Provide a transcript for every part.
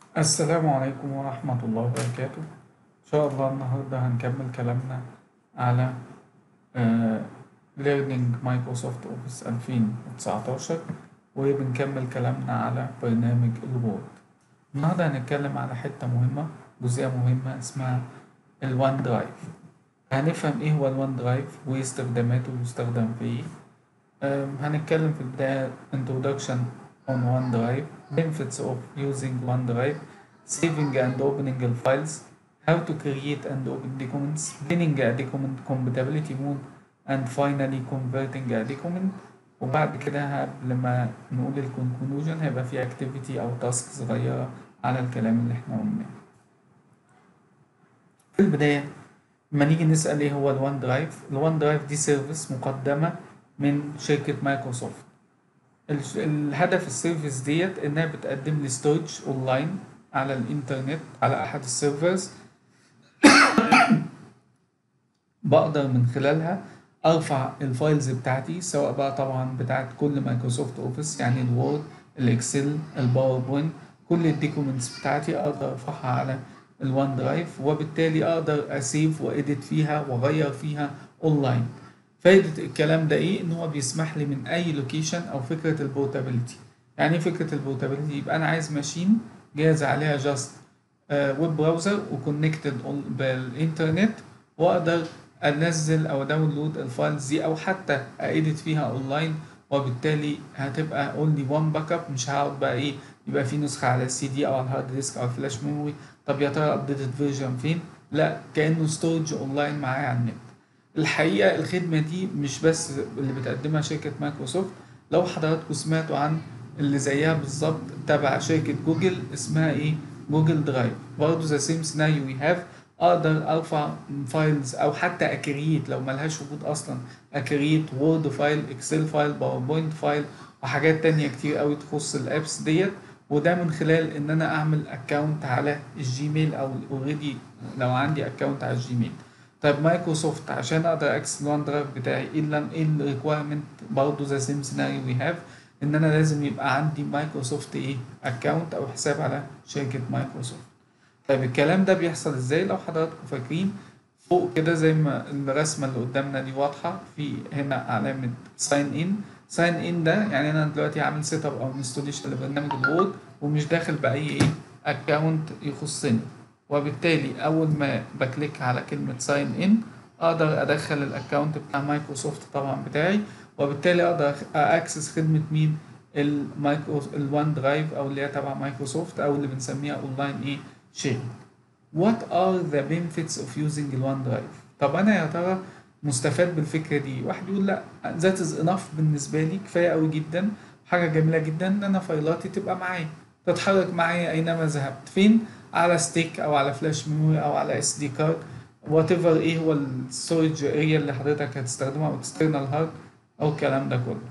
السلام عليكم ورحمة الله وبركاته إن شاء الله النهاردة هنكمل كلامنا على آه، Learning Microsoft Office 2019 وبنكمل كلامنا على برنامج الوورد النهاردة هنتكلم على حتة مهمة جزئية مهمة اسمها الوان درايف هنفهم ايه هو الوان درايف وايه استخداماته ويستخدم في ايه آم، هنتكلم في البداية introduction on OneDrive benefits of using OneDrive saving and opening the files how to create and open documents planning a document compatibility mode and finally converting a document وبعد كده قبل ما نقول الكونكلوجن هيبقى في activity أو تاسك صغيرة على الكلام اللي احنا قلناه في البداية لما نيجي نسأل ايه هو الوان درايف الوان درايف دي سيرفيس مقدمة من شركة مايكروسوفت الش- الهدف السيرفيس ديت انها بتقدم لي ستورج اونلاين على الانترنت على احد السيرفرز بقدر من خلالها ارفع الفايلز بتاعتي سواء بقى طبعا بتاعت كل مايكروسوفت اوفيس يعني الوورد الاكسل الباوربوينت كل الدوكيومنتس بتاعتي اقدر ارفعها على الوان درايف وبالتالي اقدر اسيف واديت فيها واغير فيها اونلاين فايدة الكلام ده ايه ان هو بيسمح لي من اي لوكيشن او فكرة البورتابيلتي يعني ايه فكرة البورتابيلتي يبقى انا عايز ماشين جاهز عليها جاست ويب براوزر وكونكتد بالانترنت واقدر انزل او داونلود الفايلز دي او حتى ايديت فيها اونلاين وبالتالي هتبقى اونلي وان باك اب مش هقعد بقى ايه يبقى في نسخة على السي دي او على الهارد ديسك او الفلاش ميموري طب يا ترى ابديتد فيرجن فين لا كانه ستورج اونلاين معايا على النت الحقيقة الخدمة دي مش بس اللي بتقدمها شركة مايكروسوفت لو حضراتكم سمعتوا عن اللي زيها بالظبط تبع شركة جوجل اسمها ايه جوجل درايف برضه ذا سيم سيناريو وي هاف اقدر ارفع فايلز او حتى اكريت لو ملهاش وجود اصلا اكريت وورد فايل اكسل فايل باوربوينت فايل وحاجات تانية كتير قوي تخص الابس ديت وده من خلال ان انا اعمل اكونت على الجيميل او اوريدي لو عندي اكونت على الجيميل طيب مايكروسوفت عشان اقدر اكسس الوان درايف بتاعي ايه ال- ايه الريكويرمنت برضه ذا سيم سيناريو وي هاف ان انا لازم يبقى عندي مايكروسوفت ايه اكونت او حساب على شركه مايكروسوفت طيب الكلام ده بيحصل ازاي لو حضراتكم فاكرين فوق كده زي ما الرسمه اللي قدامنا دي واضحه في هنا علامه ساين ان ساين ان ده يعني انا دلوقتي عامل سيت اب او انستوليشن لبرنامج الوورد ومش داخل باي ايه اكونت يخصني وبالتالي اول ما بكليك على كلمه ساين ان اقدر ادخل الاكونت بتاع مايكروسوفت طبعا بتاعي وبالتالي اقدر اكسس خدمه مين المايكرو الوان درايف او اللي هي تبع مايكروسوفت او اللي بنسميها اونلاين ايه شيرنج What are the benefits of using الوان درايف طب انا يا ترى مستفاد بالفكره دي واحد يقول لا that is enough بالنسبه لي كفايه قوي جدا حاجه جميله جدا ان انا فايلاتي تبقى معايا تتحرك معايا اينما ذهبت فين على ستيك او على فلاش ميموري او على اس دي كارد وات ايفر ايه هو الستورج اريا اللي حضرتك هتستخدمها او اكسترنال هارد او الكلام ده كله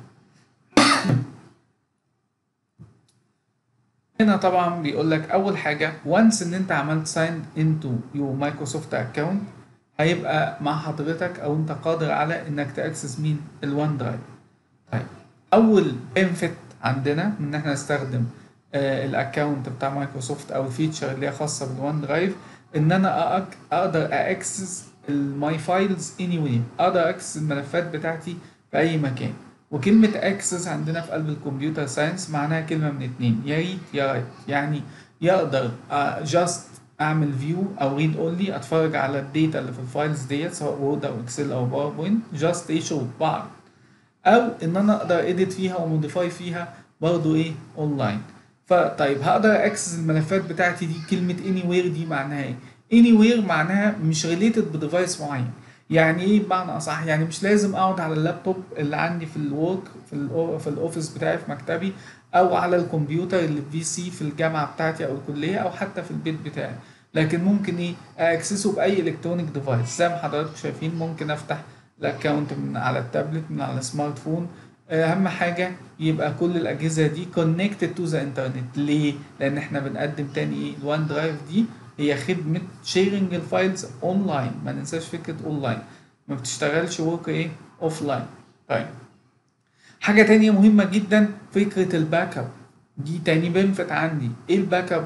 هنا طبعا بيقول لك اول حاجه وانس ان انت عملت ساين انتو يور مايكروسوفت اكونت هيبقى مع حضرتك او انت قادر على انك تاكسس مين الوان درايف طيب اول بنفيت عندنا ان احنا نستخدم آه الاكونت بتاع مايكروسوفت او الفيتشر اللي هي خاصه بالوان درايف ان انا أك- اقدر اكسس الماي فايلز اني وير اقدر اكسس الملفات بتاعتي في اي مكان وكلمة اكسس عندنا في قلب الكمبيوتر ساينس معناها كلمة من اتنين يا ريد يا رايت يعني يقدر جاست اعمل فيو او ريد اونلي اتفرج على الداتا اللي في الفايلز ديت سواء وورد او اكسل او باوربوينت جاست ايه شو بعض او ان انا اقدر اديت فيها وموديفاي فيها برضو ايه اونلاين فطيب هقدر اكسس الملفات بتاعتي دي كلمه اني وير دي معناها ايه اني وير معناها مش ريليتد بديفايس معين يعني ايه بمعنى اصح يعني مش لازم اقعد على اللابتوب اللي عندي في الورك في الأو- في الاوفيس بتاعي في مكتبي او على الكمبيوتر اللي في سي في الجامعه بتاعتي او الكليه او حتى في البيت بتاعي لكن ممكن ايه اكسسه باي الكترونيك ديفايس زي ما حضراتكم شايفين ممكن افتح الاكونت من على التابلت من على السمارت فون اهم حاجه يبقى كل الاجهزه دي كونكتد تو ذا انترنت ليه لان احنا بنقدم تاني ايه الوان درايف دي هي خدمه شيرنج الفايلز اونلاين ما ننساش فكره اونلاين ما بتشتغلش ورك ايه اوف لاين طيب حاجه تانية مهمه جدا فكره الباك اب دي تاني بنفت عندي ايه الباك اب ده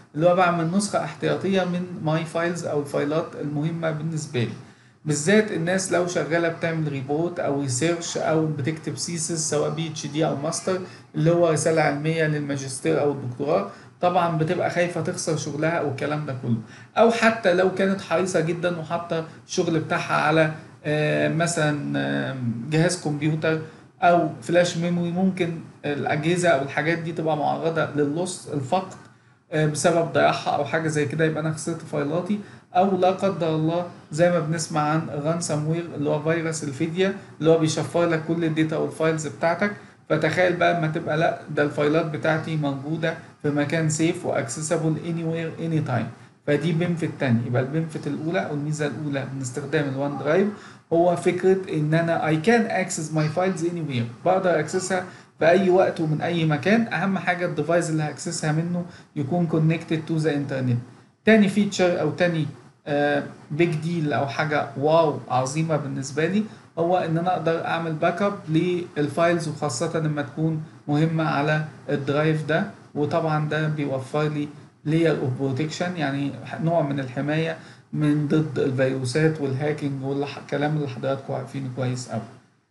اللي هو بعمل نسخه احتياطيه من ماي فايلز او الفايلات المهمه بالنسبه لي بالذات الناس لو شغاله بتعمل ريبورت او ريسيرش او بتكتب سيسس سواء بي اتش دي او ماستر اللي هو رساله علميه للماجستير او الدكتوراه طبعا بتبقى خايفه تخسر شغلها او الكلام ده كله او حتى لو كانت حريصه جدا وحاطه الشغل بتاعها على آه، مثلا آه، جهاز كمبيوتر او فلاش ميموري ممكن الاجهزه او الحاجات دي تبقى معرضه للص الفقد آه، بسبب ضياعها او حاجه زي كده يبقى انا خسرت فايلاتي او لا قدر الله زي ما بنسمع عن الرانسام وير اللي هو فيروس الفدية اللي هو بيشفر لك كل الداتا والفايلز بتاعتك فتخيل بقى اما تبقى لا ده الفايلات بتاعتي موجوده في مكان سيف واكسسبل اني وير اني تايم فدي بنفيت تاني يبقى البنفيت الاولى او الميزه الاولى من استخدام الوان درايف هو فكره ان انا اي كان اكسس ماي فايلز اني وير بقدر اكسسها في اي وقت ومن اي مكان اهم حاجه الديفايس اللي هاكسسها منه يكون كونكتد تو ذا انترنت تاني فيتشر او تاني بيج ديل او حاجه واو عظيمه بالنسبه لي هو ان انا اقدر اعمل باك اب للفايلز وخاصه لما تكون مهمه على الدرايف ده وطبعا ده بيوفر لي layer اوف بروتكشن يعني نوع من الحمايه من ضد الفيروسات والهاكينج والكلام اللي حضراتكم عارفينه كويس قوي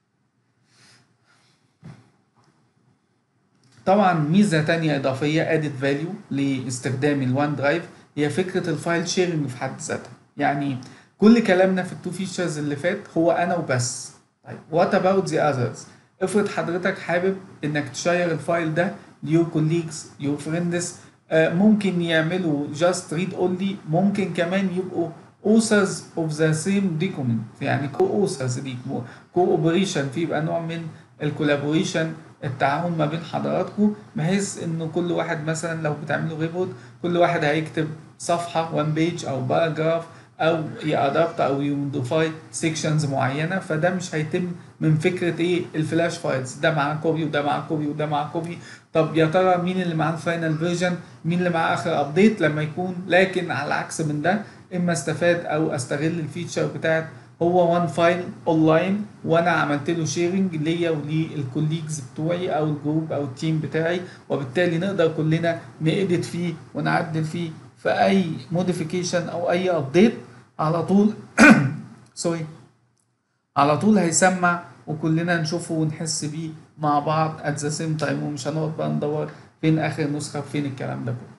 طبعا ميزه تانية اضافيه ادد فاليو لاستخدام الوان درايف هي فكره الفايل شيرنج في حد ذاتها يعني كل كلامنا في التو فيتشرز اللي فات هو انا وبس طيب وات اباوت ذا اذرز افرض حضرتك حابب انك تشير الفايل ده ليور كوليجز يور فريندز ممكن يعملوا جاست ريد اونلي ممكن كمان يبقوا authors of the same document يعني كو authors ليك كوبريشن في يبقى نوع من الكولابوريشن التعاون ما بين حضراتكم بحيث ان كل واحد مثلا لو بتعملوا ريبورت كل واحد هيكتب صفحه وان بيج او باراجراف او يادابت او يموديفاي سيكشنز معينه فده مش هيتم من فكره ايه الفلاش فايلز ده معاه كوبي وده معاه كوبي وده معاه كوبي طب يا ترى مين اللي معاه الفاينل فيرجن مين اللي معاه اخر ابديت لما يكون لكن على العكس من ده اما استفاد او استغل الفيتشر بتاعت هو وان فايل اونلاين وانا عملت له شيرنج ليا وللكوليجز بتوعي او الجروب او التيم بتاعي وبالتالي نقدر كلنا نأدت فيه ونعدل فيه في اي موديفيكيشن او اي ابديت على طول سوري على طول هيسمع وكلنا نشوفه ونحس بيه مع بعض at the same time ومش هنقعد بقى ندور فين اخر نسخه فين الكلام ده كله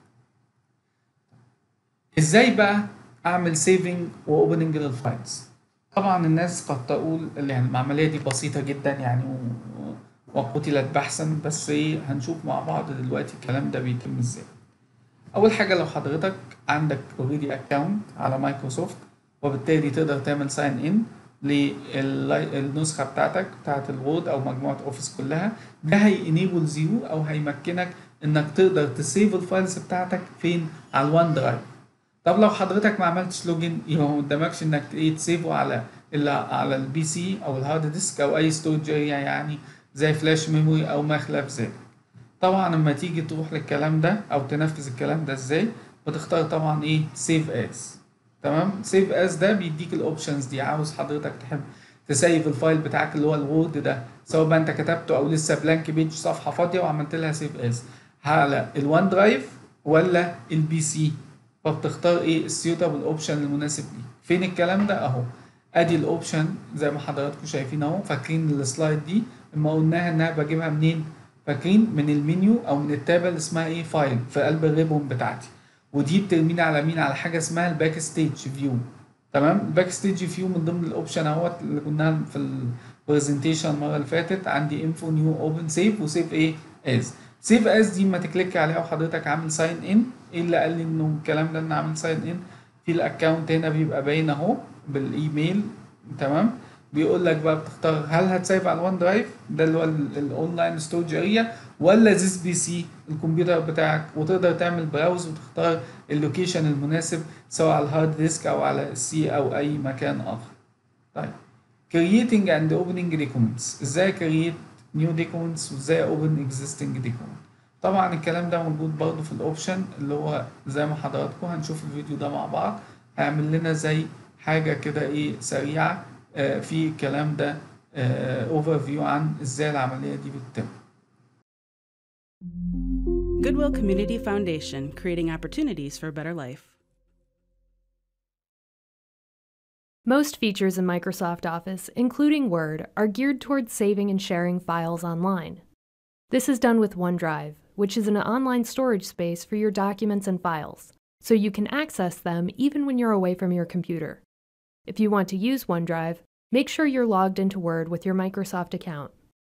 ازاي بقى اعمل سيفنج واوبننج للفايلز طبعا الناس قد تقول يعني العمليه دي بسيطه جدا يعني و- وقتلت بحثا بس ايه هنشوف مع بعض دلوقتي الكلام ده بيتم ازاي اول حاجه لو حضرتك عندك اوريدي اكونت على مايكروسوفت وبالتالي تقدر تعمل ساين ان للنسخه بتاعتك بتاعت الوورد او مجموعه اوفيس كلها ده هينيبل زيرو او هيمكنك انك تقدر تسيف الفايلز بتاعتك فين على الوان درايف طب لو حضرتك ما عملتش لوجن يبقى ما قدامكش انك ايه تسيفه على ال على البي سي او الهارد ديسك او اي ستورج اريا يعني زي فلاش ميموري او ما خلاف ذلك طبعا لما تيجي تروح للكلام ده او تنفذ الكلام ده ازاي بتختار طبعا ايه سيف از تمام سيف از ده بيديك الاوبشنز دي عاوز حضرتك تحب تسيف الفايل بتاعك اللي هو الوورد ده سواء بقى انت كتبته او لسه بلانك بيج صفحه فاضيه وعملت لها سيف از على الوان درايف ولا البي سي فبتختار ايه السيوتابل اوبشن المناسب ليك فين الكلام ده اهو ادي الاوبشن زي ما حضراتكم شايفين اهو فاكرين السلايد دي اما قلناها انها بجيبها منين فاكرين من المنيو او من التابه اللي اسمها ايه فايل في قلب الريبون بتاعتي ودي بترميني على مين على حاجه اسمها الباك ستيج فيو تمام الباك ستيج فيو من ضمن الاوبشن اهوت اللي قلناها في البرزنتيشن المره اللي فاتت عندي انفو نيو اوبن سيف وسيف ايه از سيف از دي ما تكليك عليها وحضرتك عامل ساين ان ايه اللي قال لي انه الكلام ده انا عامل ساين ان في الاكونت هنا بيبقى باين اهو بالايميل تمام بيقول لك بقى بتختار هل هتسيف على الوان درايف ده اللي هو الاونلاين ستورج اريا ولا زيس بي سي الكمبيوتر بتاعك وتقدر تعمل براوز وتختار اللوكيشن المناسب سواء على الهارد ديسك او على السي او اي مكان اخر طيب creating and opening documents ازاي create new documents وازاي open existing document طبعا الكلام ده موجود برضه في الاوبشن اللي هو زي ما حضراتكم هنشوف الفيديو ده مع بعض هيعمل لنا زي حاجه كده ايه سريعه آه في الكلام ده اوفر فيو عن ازاي العمليه دي بتتم Goodwill Community Foundation, creating opportunities for a better life. Most features in Microsoft Office, including Word, are geared towards saving and sharing files online. This is done with OneDrive, which is an online storage space for your documents and files, so you can access them even when you're away from your computer. If you want to use OneDrive, make sure you're logged into Word with your Microsoft account.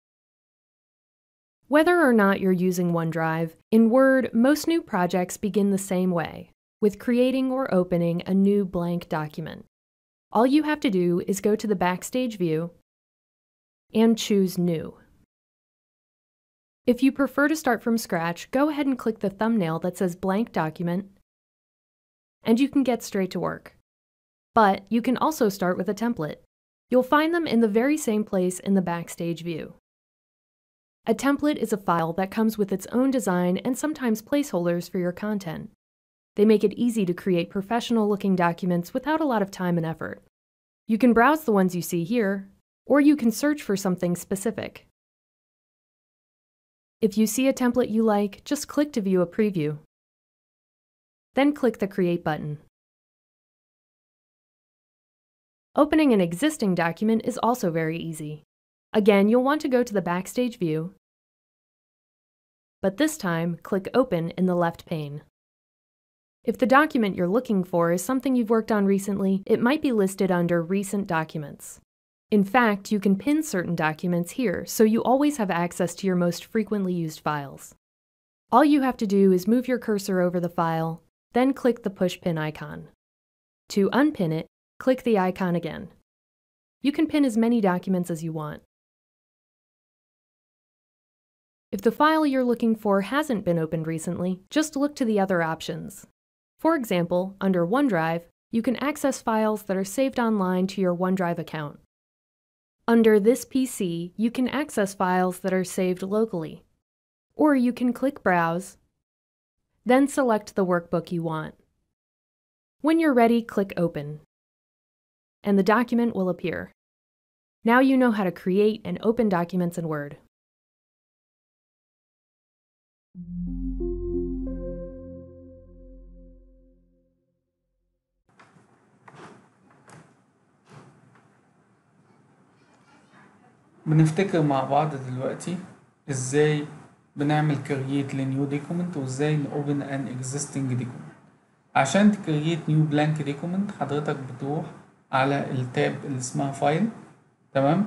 Whether or not you're using OneDrive, in Word, most new projects begin the same way, with creating or opening a new blank document. All you have to do is go to the Backstage view and choose New. If you prefer to start from scratch, go ahead and click the thumbnail that says Blank Document, and you can get straight to work. But you can also start with a template. You'll find them in the very same place in the Backstage view. A template is a file that comes with its own design and sometimes placeholders for your content. They make it easy to create professional looking documents without a lot of time and effort. You can browse the ones you see here, or you can search for something specific. If you see a template you like, just click to view a preview. Then click the Create button. Opening an existing document is also very easy. Again, you'll want to go to the Backstage view, but this time click Open in the left pane. If the document you're looking for is something you've worked on recently, it might be listed under Recent Documents. In fact, you can pin certain documents here, so you always have access to your most frequently used files. All you have to do is move your cursor over the file, then click the Push Pin icon. To unpin it, click the icon again. You can pin as many documents as you want. If the file you're looking for hasn't been opened recently, just look to the other options. For example, under OneDrive, you can access files that are saved online to your OneDrive account. Under this PC, you can access files that are saved locally. Or you can click Browse, then select the workbook you want. When you're ready, click Open, and the document will appear. Now you know how to create and open documents in Word. بنفتكر مع بعض دلوقتي ازاي بنعمل كرييت لنيو دوكيمنت وازاي نوبن ان اكزيستنج دوكيمنت عشان تكرييت نيو بلانك دوكيمنت حضرتك بتروح على التاب اللي اسمها فايل تمام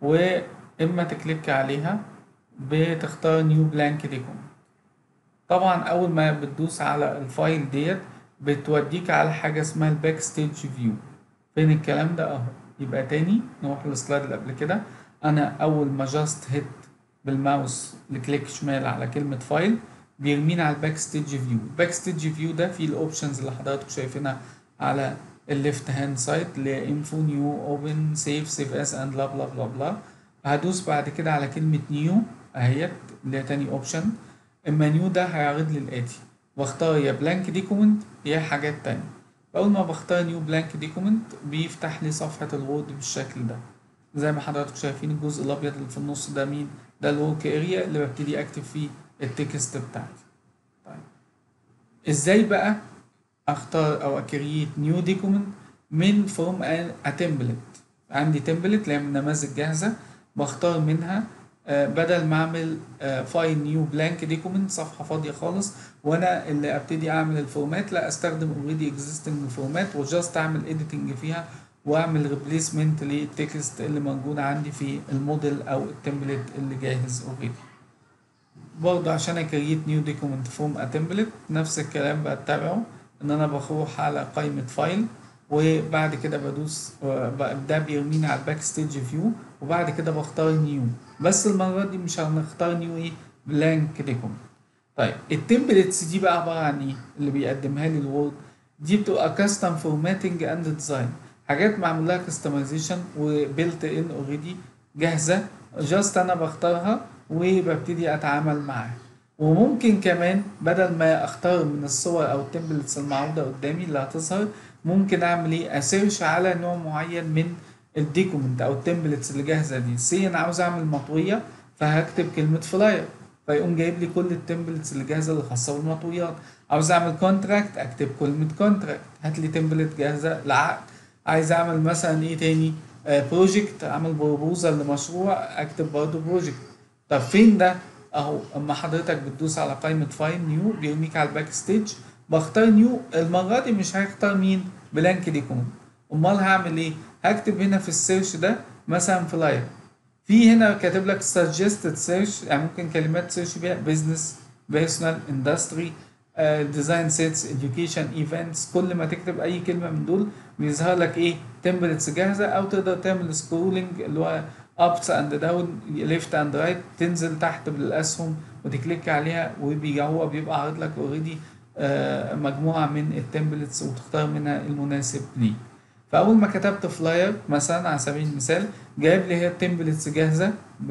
واما تكليك عليها بتختار نيو بلانك دوكيمنت طبعا اول ما بتدوس على الفايل ديت بتوديك على حاجه اسمها الباك ستيج فيو فين الكلام ده اهو يبقى تاني نروح للسلايد اللي قبل كده انا اول ما جاست هيت بالماوس لكليك شمال على كلمه فايل بيرمينا على الباك ستيج فيو الباك ستيج فيو ده فيه الاوبشنز اللي حضراتكم شايفينها على الليفت هاند سايد اللي هي انفو نيو اوبن سيف سيف اس اند بلا بلا بلا بلا هدوس بعد كده على كلمه نيو اهيت اللي هي تاني اوبشن اما نيو ده هيعرض لي الاتي واختار يا بلانك ديكومنت يا حاجات تانية اول ما بختار نيو بلانك ديكومنت بيفتح لي صفحه الوورد بالشكل ده زي ما حضراتكم شايفين الجزء الابيض اللي في النص ده مين ده الورك اريا اللي ببتدي اكتب فيه التكست بتاعتي طيب ازاي بقى اختار او اكريت نيو دوكيمنت من فروم ا تمبلت عندي تمبلت اللي هي نماذج جاهزه بختار منها آه بدل ما اعمل آه فايل نيو بلانك دوكيمنت صفحه فاضيه خالص وانا اللي ابتدي اعمل الفورمات لا استخدم اوريدي اكزيستنج فورمات وجاست اعمل اديتنج فيها واعمل ريبليسمنت للتكست اللي موجود عندي في الموديل او التمبلت اللي جاهز اوريدي برضه عشان اكريت نيو دوكيمنت فروم ا تمبلت نفس الكلام بتبعه ان انا بروح على قائمه فايل وبعد كده بدوس ده بيرميني على الباك ستيج فيو وبعد كده بختار نيو بس المره دي مش هنختار نيو ايه بلانك دوكيمنت طيب التمبلتس دي بقى عباره عن ايه اللي بيقدمها لي الوورد دي بتبقى كاستم فورماتنج اند ديزاين حاجات معمول لها كاستمايزيشن وبيلت ان اوريدي جاهزه جاست انا بختارها وببتدي اتعامل معاها وممكن كمان بدل ما اختار من الصور او التمبلتس المعروضه قدامي اللي هتظهر ممكن اعمل ايه اسيرش على نوع معين من الديكومنت او التمبلتس اللي جاهزه دي سي انا عاوز اعمل مطويه فهكتب كلمه فلاير فيقوم جايب لي كل التمبلتس اللي جاهزه اللي خاصه بالمطويات عاوز اعمل كونتراكت اكتب كلمه كونتراكت هات لي تمبلت جاهزه لعقد عايز اعمل مثلا ايه تاني بروجكت اعمل بروبوزال لمشروع اكتب برضه بروجكت طب فين ده اهو اما حضرتك بتدوس على قائمه فايل نيو بيرميك على الباك ستيج بختار نيو المره دي مش هختار مين بلانك ديكومنت امال هعمل ايه هكتب هنا في السيرش ده مثلا فلاير في هنا كاتب لك suggested search يعني ممكن كلمات سيرش بيها business personal industry ديزاين سيتس education events كل ما تكتب اي كلمه من دول بيظهر لك ايه تمبلتس جاهزه او تقدر تعمل سكرولنج اللي هو ابس اند داون ليفت اند رايت تنزل تحت بالاسهم وتكليك عليها وبيجي هو بيبقى عارض لك اوريدي مجموعه من التمبلتس وتختار منها المناسب ليك فاول ما كتبت فلاير مثلا على سبيل المثال جايب لي هي التمبلتس جاهزه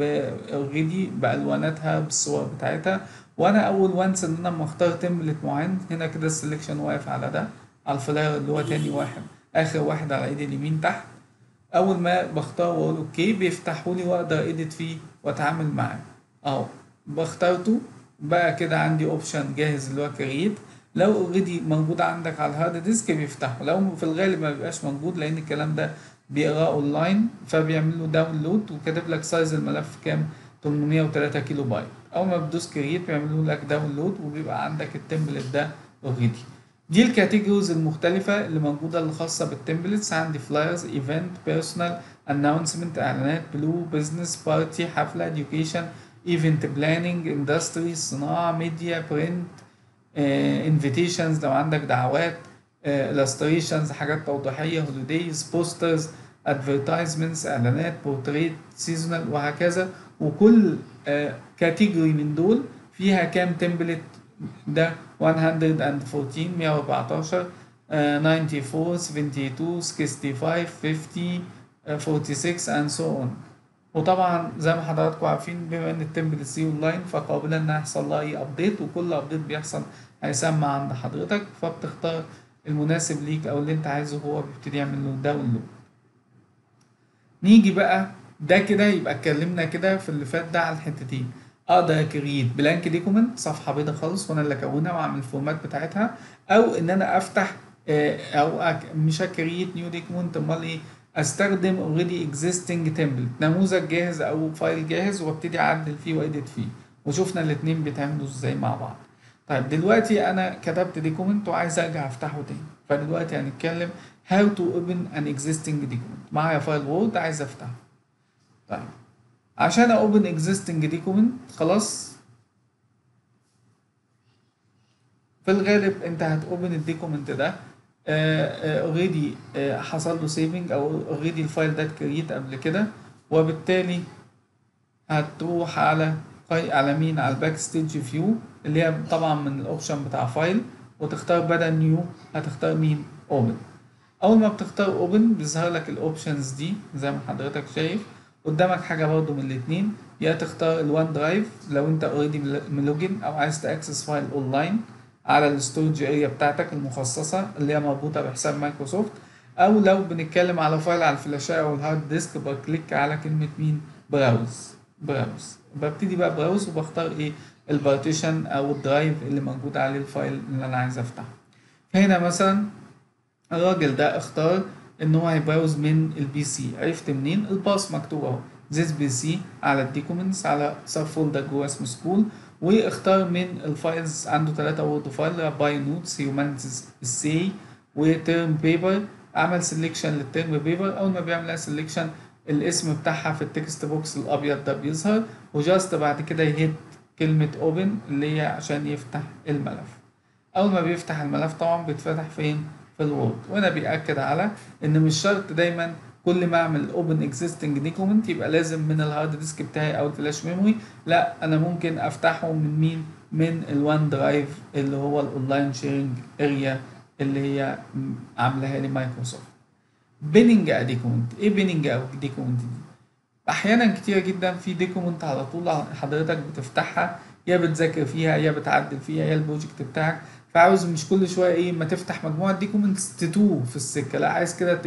اوريدي بالواناتها بالصور بتاعتها وانا اول وانس ان انا لما اختار تمبلت معين هنا كده السلكشن واقف على ده على الفلاير اللي هو تاني واحد اخر واحد على ايدي اليمين تحت اول ما بختار واقول اوكي بيفتحوا لي واقدر ايديت فيه واتعامل معاه اهو بختارته بقى كده عندي اوبشن جاهز اللي هو كرييت لو اوريدي موجود عندك على الهارد ديسك بيفتحه لو في الغالب ما بيبقاش موجود لان الكلام ده بيقراه اونلاين فبيعمل له داونلود وكاتب لك سايز الملف كام 803 كيلو بايت اول ما بتدوس كرييت بيعملوا لك داونلود وبيبقى عندك التمبلت ده اوريدي دي الكاتيجوريز المختلفة اللي موجودة اللي خاصة بالتمبلتس عندي فلايرز ايفنت بيرسونال اناونسمنت اعلانات بلو بزنس بارتي حفلة education ايفنت بلاننج اندستري صناعة ميديا برنت انفيتيشنز لو عندك دعوات illustrations حاجات توضيحية هوليديز بوسترز ادفرتايزمنتس اعلانات بورتريت سيزونال وهكذا وكل كاتيجوري من دول فيها كام تمبلت ده 114 114 94 72 65 50 46 and so on وطبعا زي ما حضراتكم عارفين بما ان التمبلتس دي اونلاين فقابله ان يحصل لها اي ابديت وكل ابديت بيحصل هيسمع عند حضرتك فبتختار المناسب ليك او اللي انت عايزه هو بيبتدي يعمل له داونلود نيجي بقى ده كده يبقى اتكلمنا كده في اللي فات ده على الحتتين اقدر اكريت بلانك ديكومنت صفحه بيضه خالص وانا اللي اكونها واعمل الفورمات بتاعتها او ان انا افتح او أك مش هكريت نيو ديكومنت امال ايه استخدم اوريدي اكزيستنج تمبلت نموذج جاهز او فايل جاهز وابتدي اعدل فيه واديت فيه وشفنا الاتنين بيتعملوا ازاي مع بعض طيب دلوقتي انا كتبت ديكومنت وعايز ارجع افتحه تاني فدلوقتي هنتكلم how to open an existing document معايا فايل وورد عايز افتحه طيب عشان اوبن اكزيستنج ديكومنت خلاص في الغالب انت هتوبن الديكومنت ده اوريدي حصل له سيفنج او اوريدي الفايل ده اتكريت قبل كده وبالتالي هتروح على على مين على الباك ستيج فيو اللي هي طبعا من الاوبشن بتاع فايل وتختار بدل نيو هتختار مين اوبن اول ما بتختار اوبن بيظهر لك الاوبشنز دي زي ما حضرتك شايف قدامك حاجه برضو من الاثنين يا تختار الوان درايف لو انت اوريدي ملوجن او عايز تاكسس فايل اونلاين على الستورج اريا بتاعتك المخصصه اللي هي مربوطه بحساب مايكروسوفت او لو بنتكلم على فايل على الفلاشه او الهارد ديسك بكليك على كلمه مين براوز براوز ببتدي بقى براوز وبختار ايه البارتيشن او الدرايف اللي موجود عليه الفايل اللي انا عايز افتحه فهنا مثلا الراجل ده اختار ان هو هيبراوز من البي سي عرفت منين الباص مكتوب اهو this بي سي على الديكومنتس على سب فولدر جوه اسمه سكول واختار من الفايلز عنده ثلاثة وورد فايل باي نوتس هيومانيتيز سي وتيرم بيبر عمل سيلكشن للتيرم بيبر اول ما بيعمل سيلكشن الاسم بتاعها في التكست بوكس الابيض ده بيظهر وجاست بعد كده يهد كلمة اوبن اللي هي عشان يفتح الملف اول ما بيفتح الملف طبعا بيتفتح فين في الوورد وانا بيأكد على ان مش شرط دايما كل ما اعمل اوبن اكزيستنج ديكومنت يبقى لازم من الهارد ديسك بتاعي او الفلاش ميموري لا انا ممكن افتحه من مين من الوان درايف اللي هو الاونلاين شيرنج اريا اللي هي عاملاها لي مايكروسوفت بيننج ديكومنت ايه بيننج او ديكومنت دي احيانا كتير جدا في ديكومنت على طول حضرتك بتفتحها يا بتذاكر فيها يا بتعدل فيها يا البروجكت بتاعك فعاوز مش كل شويه ايه ما تفتح مجموعه ديكومنتس تتوه في السكه لا عايز كده ايه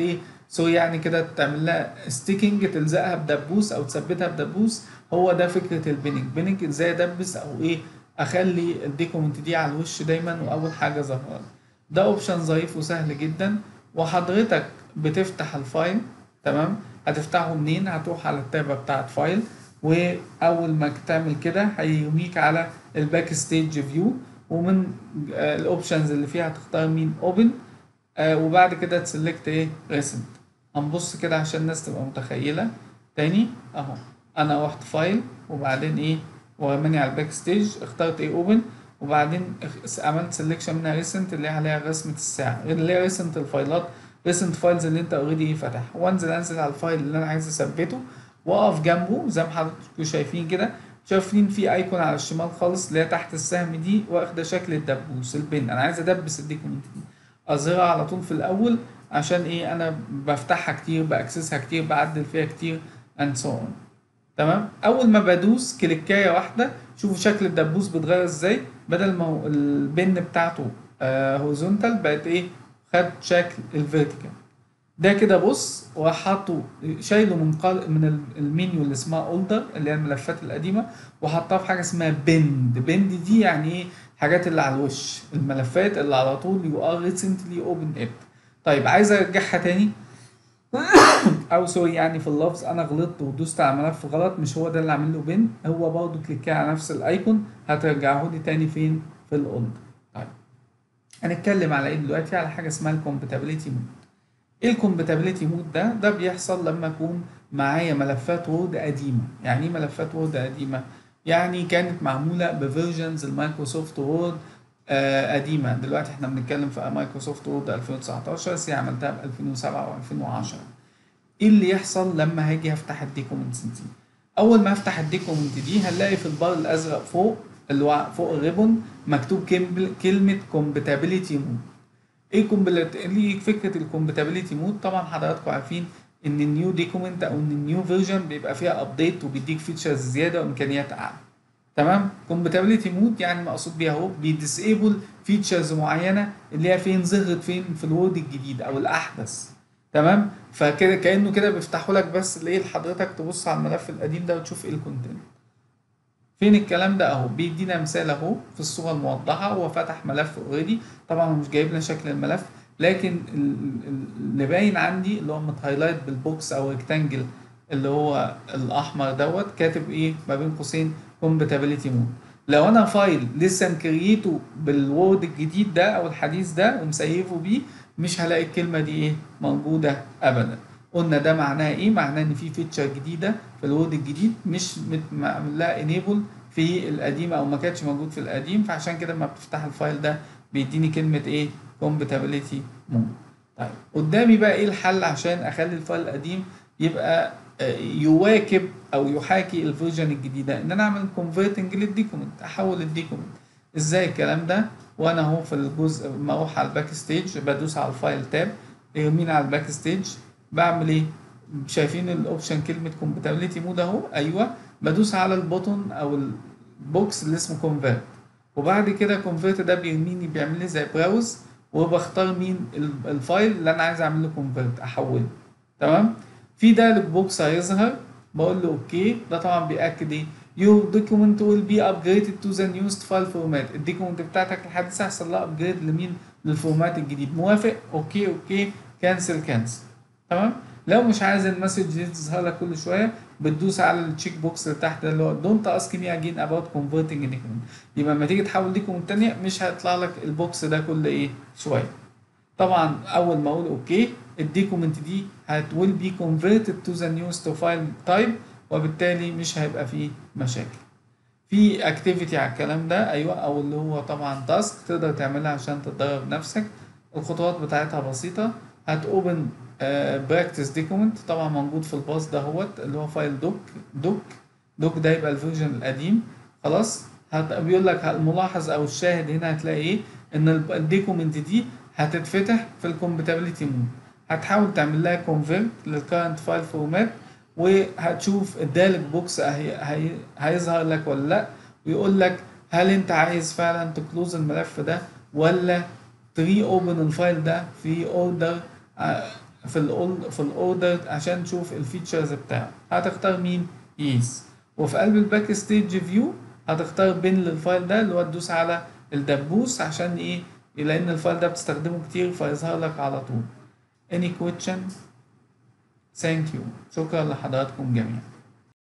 سو يعني كده تعمل لها ستيكنج تلزقها بدبوس او تثبتها بدبوس هو ده فكره البيننج بيننج ازاي ادبس او ايه اخلي الديكومنت دي على الوش دايما واول حاجه ظاهره ده اوبشن ظريف وسهل جدا وحضرتك بتفتح الفايل تمام هتفتحه منين هتروح على التابه بتاعت فايل واول ما تعمل كده هيرميك على الباك ستيج فيو ومن الاوبشنز اللي فيها هتختار مين اوبن وبعد كده تسلكت ايه ريسنت هنبص كده عشان الناس تبقى متخيله تاني اهو انا رحت فايل وبعدين ايه ورماني على الباك ستيج اخترت ايه اوبن وبعدين عملت سelection منها ريسنت اللي عليها رسمه الساعه اللي هي ريسنت الفايلات ريسنت فايلز اللي انت اوريدي فاتح وانزل انزل على الفايل اللي انا عايز اثبته واقف جنبه زي ما حضراتكم شايفين كده شايفين في ايكون على الشمال خالص اللي هي تحت السهم دي واخده شكل الدبوس البن انا عايز ادبس الديكومنت دي اظهرها على طول في الاول عشان ايه انا بفتحها كتير باكسسها كتير بعدل فيها كتير and so on تمام اول ما بدوس كليكايه واحده شوفوا شكل الدبوس بيتغير ازاي بدل ما هو البن بتاعته هوريزونتال بقت ايه خد شكل الفيرتيكال ده كده بص وحطه شايله من قال من المنيو اللي اسمها اولدر اللي هي الملفات القديمه وحطها في حاجه اسمها بند بند دي يعني ايه الحاجات اللي على الوش الملفات اللي على طول يو ار ريسنتلي اوبن ات طيب عايز ارجعها تاني او سوري يعني في اللفظ انا غلطت ودوست على ملف غلط مش هو ده اللي عامل له بن هو برضه كليك على نفس الايكون هترجعه لي تاني فين في الاولدر طيب هنتكلم على ايه دلوقتي على حاجه اسمها الكومباتيبلتي مود ايه الكومباتيبلتي مود ده ده بيحصل لما اكون معايا ملفات وورد قديمه يعني ايه ملفات وورد قديمه يعني كانت معموله بفيرجنز المايكروسوفت وورد آه قديمه دلوقتي احنا بنتكلم في مايكروسوفت وورد 2019 بس هي عملتها ب 2007 و2010 ايه اللي يحصل لما هاجي افتح الديكومنتس دي اول ما افتح الديكومنت دي هنلاقي في البار الازرق فوق اللي هو فوق الريبون مكتوب كلمه كومباتيبلتي مود ايه كومباتيبلتي فكره الكومباتيبلتي مود طبعا حضراتكم عارفين ان النيو ديكومنت او ان النيو فيرجن بيبقى فيها ابديت وبيديك فيتشرز زياده وامكانيات اعلى تمام كومباتيبلتي مود يعني مقصود بيها اهو بيديسيبل فيتشرز معينه اللي هي فين ظهرت فين في الوورد الجديد او الاحدث تمام فكده كانه كده بيفتحوا لك بس الايه لحضرتك تبص على الملف القديم ده وتشوف ايه الكونتنت فين الكلام ده اهو بيدينا مثال اهو في الصوره الموضحه هو فتح ملف اوريدي طبعا هو مش جايب لنا شكل الملف لكن اللي باين عندي اللي هو متهايلايت بالبوكس او ريكتانجل اللي هو الاحمر دوت كاتب ايه ما بين قوسين كومباتيبلتي مود لو انا فايل لسه مكريته بالوورد الجديد ده او الحديث ده ومسيفه بيه مش هلاقي الكلمه دي ايه موجوده ابدا قلنا ده معناه ايه معناه ان في فيتشر جديده في الوورد الجديد مش معمول لها انيبل في القديم او ما كانتش موجود في القديم فعشان كده لما بتفتح الفايل ده بيديني كلمه ايه compatibility مود طيب قدامي بقى ايه الحل عشان اخلي الفايل القديم يبقى يواكب او يحاكي الفيرجن الجديده ان انا اعمل كونفرتنج للديكومنت احول الديكومنت ازاي الكلام ده وانا اهو في الجزء ما اروح على الباك ستيج بدوس على الفايل تاب يمين على الباك ستيج بعمل ايه شايفين الاوبشن كلمه كومباتيبلتي مود اهو ايوه بدوس على البوتون او البوكس اللي اسمه كونفرت وبعد كده كونفرت ده بيرميني بيعمل لي زي براوز وبختار مين الفايل اللي انا عايز اعمل له كونفرت احوله تمام في دايلوج بوكس هيظهر بقول له اوكي ده طبعا بياكد ايه your document will be upgraded to the newest file format الديكومنت بتاعتك الحديثه هيحصل لها ابجريد لمين للفورمات الجديد موافق اوكي اوكي كانسل كانسل تمام لو مش عايز المسج دي تظهر لك كل شويه بتدوس على التشيك بوكس اللي تحت اللي هو دونت اسك مي اجين اباوت كونفرتنج ديكومنت يبقى لما تيجي تحول ديكومنت تانية مش هيطلع لك البوكس ده كل ايه شويه طبعا اول ما اقول اوكي الديكومنت دي هت will be converted to the newest file type وبالتالي مش هيبقى فيه مشاكل في اكتيفيتي على الكلام ده ايوه او اللي هو طبعا تاسك تقدر تعملها عشان تتدرب نفسك الخطوات بتاعتها بسيطه هت open براكتس ديكومنت طبعا موجود في الباص ده هوت اللي هو فايل دوك دوك دوك ده يبقى الفيرجن القديم خلاص هت بيقول لك الملاحظ او الشاهد هنا هتلاقي ايه ان الديكومنت دي هتتفتح في الكومباتيبلتي مود هتحاول تعمل لها كونفيرت للكرنت فايل فورمات وهتشوف الدالك بوكس هي هي هيظهر لك ولا لا ويقول لك هل انت عايز فعلا تكلوز الملف ده ولا تري اوبن الفايل ده في اوردر في ال في الاوردر عشان تشوف الفيتشرز بتاعه هتختار مين يس وفي قلب الباك ستيج فيو هتختار بين للفايل ده اللي هو تدوس على الدبوس عشان ايه لان الفايل ده بتستخدمه كتير فيظهر لك على طول any question thank you شكرا لحضراتكم جميعا